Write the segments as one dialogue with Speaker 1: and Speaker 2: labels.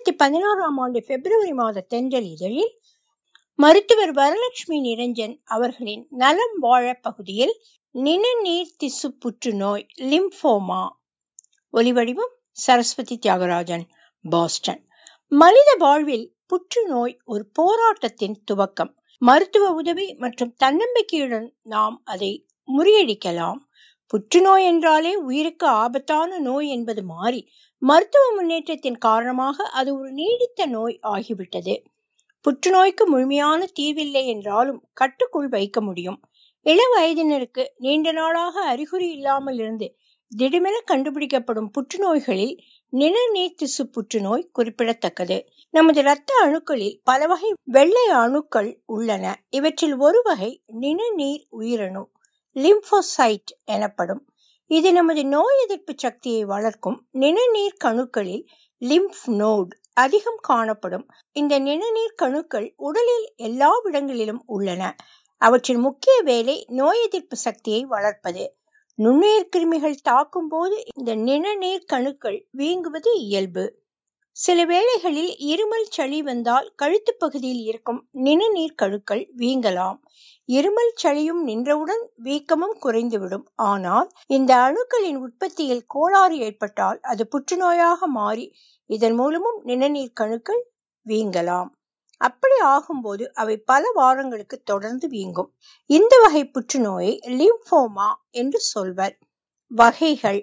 Speaker 1: இரண்டாயிரத்தி பதினாறாம் ஆண்டு பிப்ரவரி மாத தென்றல் இதழில் மருத்துவர் வரலட்சுமி நிரஞ்சன் அவர்களின் நலம் வாழ பகுதியில் நிணநீர் திசு புற்றுநோய் லிம்போமா ஒலிவடிவம் சரஸ்வதி தியாகராஜன் பாஸ்டன் மனித வாழ்வில் புற்றுநோய் ஒரு போராட்டத்தின் துவக்கம் மருத்துவ உதவி மற்றும் தன்னம்பிக்கையுடன் நாம் அதை முறியடிக்கலாம் புற்றுநோய் என்றாலே உயிருக்கு ஆபத்தான நோய் என்பது மாறி மருத்துவ முன்னேற்றத்தின் காரணமாக அது ஒரு நீடித்த நோய் ஆகிவிட்டது புற்றுநோய்க்கு முழுமையான தீர்வில்லை என்றாலும் கட்டுக்குள் வைக்க முடியும் இள வயதினருக்கு நீண்ட நாளாக அறிகுறி இல்லாமல் இருந்து திடீரென கண்டுபிடிக்கப்படும் புற்றுநோய்களில் நிணநீர் திசு புற்றுநோய் குறிப்பிடத்தக்கது நமது இரத்த அணுக்களில் பல வகை வெள்ளை அணுக்கள் உள்ளன இவற்றில் ஒரு வகை நிணநீர் உயிரணு லிம்போசைட் எனப்படும் இது நமது நோய் எதிர்ப்பு சக்தியை வளர்க்கும் நிணநீர் கணுக்களில் லிம்ப் நோட் அதிகம் காணப்படும் இந்த நிணநீர் கணுக்கள் உடலில் எல்லா இடங்களிலும் உள்ளன அவற்றின் முக்கிய வேலை நோய் எதிர்ப்பு சக்தியை வளர்ப்பது நுண்ணுயிர் கிருமிகள் தாக்கும் போது இந்த நிணநீர் கணுக்கள் வீங்குவது இயல்பு சில வேளைகளில் இருமல் சளி வந்தால் கழுத்து பகுதியில் இருக்கும் நிணநீர் கணுக்கள் வீங்கலாம் இருமல் சளியும் நின்றவுடன் வீக்கமும் குறைந்துவிடும் ஆனால் இந்த அணுக்களின் உற்பத்தியில் கோளாறு ஏற்பட்டால் அது புற்றுநோயாக மாறி இதன் மூலமும் நிணநீர் கணுக்கள் வீங்கலாம் அப்படி ஆகும்போது அவை பல வாரங்களுக்கு தொடர்ந்து வீங்கும் இந்த வகை புற்றுநோயை லிம்போமா என்று சொல்வர் வகைகள்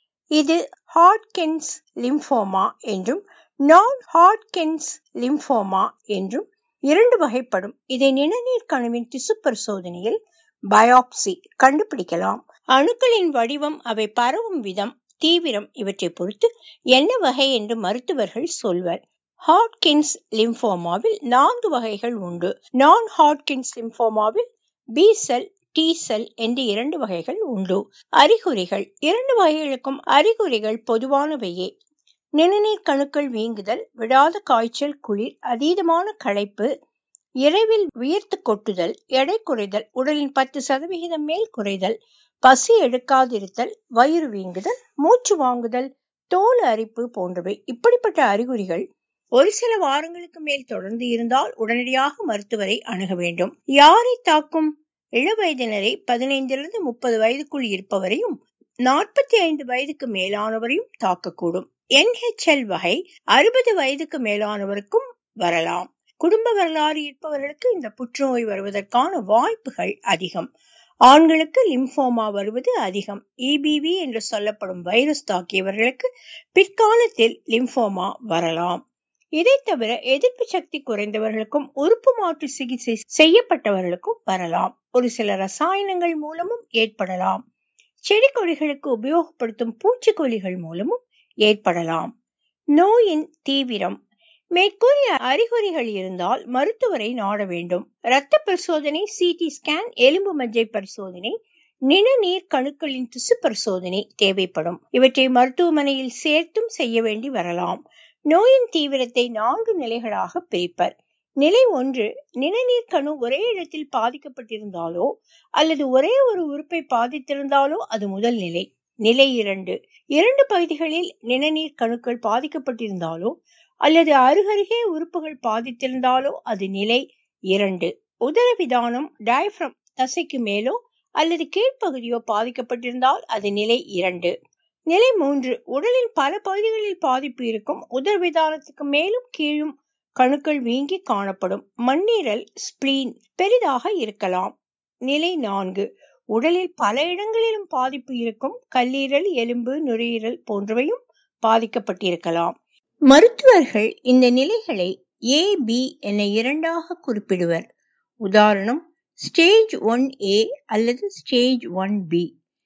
Speaker 1: இது ஹாட்கின்ஸ் லிம்போமா என்றும் நான் ஹாட்கின்ஸ் லிம்போமா என்றும் இரண்டு வகைப்படும் இதை நிணநீர் கணுவின் திசு பரிசோதனையில் பயாப்சி கண்டுபிடிக்கலாம் அணுக்களின் வடிவம் அவை பரவும் விதம் தீவிரம் இவற்றை பொறுத்து என்ன வகை என்று மருத்துவர்கள் சொல்வர் ஹாட்கின்ஸ் லிம்போமாவில் நான்கு வகைகள் உண்டு நான் ஹாட்கின்ஸ் லிம்போமாவில் பி செல் டி செல் என்று இரண்டு வகைகள் உண்டு அறிகுறிகள் இரண்டு வகைகளுக்கும் அறிகுறிகள் பொதுவானவையே நிணநீர் கணுக்கள் வீங்குதல் விடாத காய்ச்சல் குளிர் அதீதமான களைப்பு இரவில் வியர்த்து கொட்டுதல் எடை குறைதல் உடலின் பத்து சதவிகிதம் மேல் குறைதல் பசி எடுக்காதிருத்தல் வயிறு வீங்குதல் மூச்சு வாங்குதல் தோல் அரிப்பு போன்றவை இப்படிப்பட்ட அறிகுறிகள் ஒரு சில வாரங்களுக்கு மேல் தொடர்ந்து இருந்தால் உடனடியாக மருத்துவரை அணுக வேண்டும் யாரை தாக்கும் இளவயதினரை பதினைந்திலிருந்து முப்பது வயதுக்குள் இருப்பவரையும் நாற்பத்தி ஐந்து வயதுக்கு மேலானவரையும் தாக்கக்கூடும் என்ஹெச்எல் வகை அறுபது வயதுக்கு மேலானவருக்கும் வரலாம் குடும்ப வரலாறு இருப்பவர்களுக்கு இந்த புற்றுநோய் வருவதற்கான வாய்ப்புகள் அதிகம் ஆண்களுக்கு லிம்போமா வருவது அதிகம் இபிவி என்று சொல்லப்படும் வைரஸ் தாக்கியவர்களுக்கு பிற்காலத்தில் லிம்போமா வரலாம் இதை தவிர எதிர்ப்பு சக்தி குறைந்தவர்களுக்கும் உறுப்பு மாற்று சிகிச்சை செய்யப்பட்டவர்களுக்கும் வரலாம் ஒரு சில ரசாயனங்கள் மூலமும் ஏற்படலாம் செடி கொடிகளுக்கு உபயோகப்படுத்தும் பூச்சிக்கொல்லிகள் மூலமும் ஏற்படலாம் நோயின் தீவிரம் மேற்கூறிய அறிகுறிகள் இருந்தால் மருத்துவரை நாட வேண்டும் இரத்த பரிசோதனை சிடி ஸ்கேன் எலும்பு மஜ்ஜை பரிசோதனை நிணநீர் கணுக்களின் திசு பரிசோதனை தேவைப்படும் இவற்றை மருத்துவமனையில் சேர்த்தும் செய்ய வேண்டி வரலாம் நோயின் தீவிரத்தை நான்கு நிலைகளாக பிரிப்பர் நிலை ஒன்று நிணநீர் கணு ஒரே இடத்தில் பாதிக்கப்பட்டிருந்தாலோ அல்லது ஒரே ஒரு உறுப்பை பாதித்திருந்தாலோ அது முதல் நிலை நிலை இரண்டு இரண்டு பகுதிகளில் நிணநீர் கணுக்கள் பாதிக்கப்பட்டிருந்தாலோ அல்லது அருகருகே உறுப்புகள் பாதித்திருந்தாலோ அது நிலை இரண்டு உதரவிதானம் டயப்ரம் தசைக்கு மேலோ அல்லது கீழ்ப்பகுதியோ பாதிக்கப்பட்டிருந்தால் அது நிலை இரண்டு நிலை மூன்று உடலின் பல பகுதிகளில் பாதிப்பு இருக்கும் உதரவிதானத்துக்கு மேலும் கீழும் கணுக்கள் வீங்கி காணப்படும் மண்ணீரல் ஸ்பிளீன் பெரிதாக இருக்கலாம் நிலை நான்கு உடலில் பல இடங்களிலும் பாதிப்பு இருக்கும் கல்லீரல் எலும்பு நுரையீரல் போன்றவையும் பாதிக்கப்பட்டிருக்கலாம் மருத்துவர்கள் இந்த நிலைகளை ஏ பி என இரண்டாக குறிப்பிடுவர் உதாரணம் ஸ்டேஜ் ஒன் ஏ அல்லது ஸ்டேஜ் ஒன் பி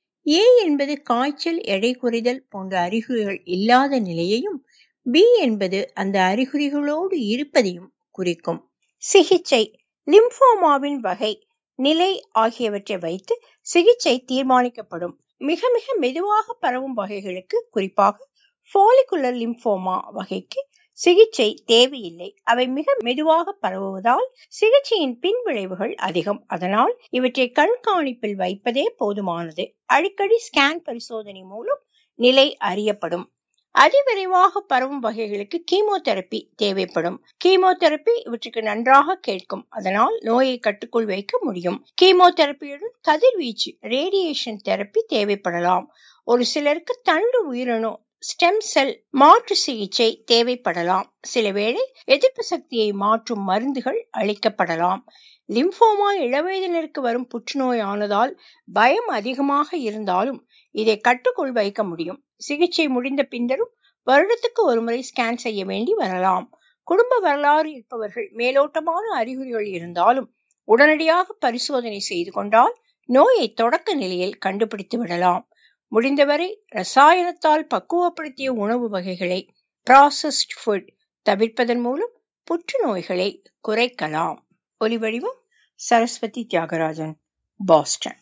Speaker 1: ஏ என்பது காய்ச்சல் எடை குறைதல் போன்ற அறிகுறிகள் இல்லாத நிலையையும் பி என்பது அந்த அறிகுறிகளோடு இருப்பதையும் குறிக்கும் சிகிச்சை லிம்போமாவின் வகை நிலை ஆகியவற்றை வைத்து சிகிச்சை தீர்மானிக்கப்படும் மிக மிக மெதுவாக பரவும் வகைகளுக்கு குறிப்பாக ஃபாலிகுலர் லிம்போமா வகைக்கு சிகிச்சை தேவையில்லை அவை மிக மெதுவாக பரவுவதால் சிகிச்சையின் பின் விளைவுகள் அதிகம் அதனால் இவற்றை கண்காணிப்பில் வைப்பதே போதுமானது அடிக்கடி ஸ்கேன் பரிசோதனை மூலம் நிலை அறியப்படும் அதிவிரைவாக பரவும் வகைகளுக்கு கீமோதெரப்பி தேவைப்படும் கீமோதெரப்பி இவற்றுக்கு நன்றாக கேட்கும் அதனால் நோயை கட்டுக்குள் வைக்க முடியும் கீமோதெரப்பியுடன் கதிர்வீச்சு ரேடியேஷன் தெரப்பி தேவைப்படலாம் ஒரு சிலருக்கு தண்டு உயிரணு ஸ்டெம் செல் மாற்று சிகிச்சை தேவைப்படலாம் சில வேளை எதிர்ப்பு சக்தியை மாற்றும் மருந்துகள் அளிக்கப்படலாம் லிம்போமா இளவயதினருக்கு வரும் புற்றுநோய் ஆனதால் பயம் அதிகமாக இருந்தாலும் இதை கட்டுக்குள் வைக்க முடியும் சிகிச்சை முடிந்த பின்னரும் வருடத்துக்கு ஒருமுறை ஸ்கேன் செய்ய வேண்டி வரலாம் குடும்ப வரலாறு இருப்பவர்கள் மேலோட்டமான அறிகுறிகள் இருந்தாலும் உடனடியாக பரிசோதனை செய்து கொண்டால் நோயை தொடக்க நிலையில் கண்டுபிடித்து விடலாம் முடிந்தவரை ரசாயனத்தால் பக்குவப்படுத்திய உணவு வகைகளை ப்ராசஸ்ட் ஃபுட் தவிர்ப்பதன் மூலம் புற்றுநோய்களை குறைக்கலாம் ஒலிவடிவம் சரஸ்வதி தியாகராஜன் பாஸ்டன்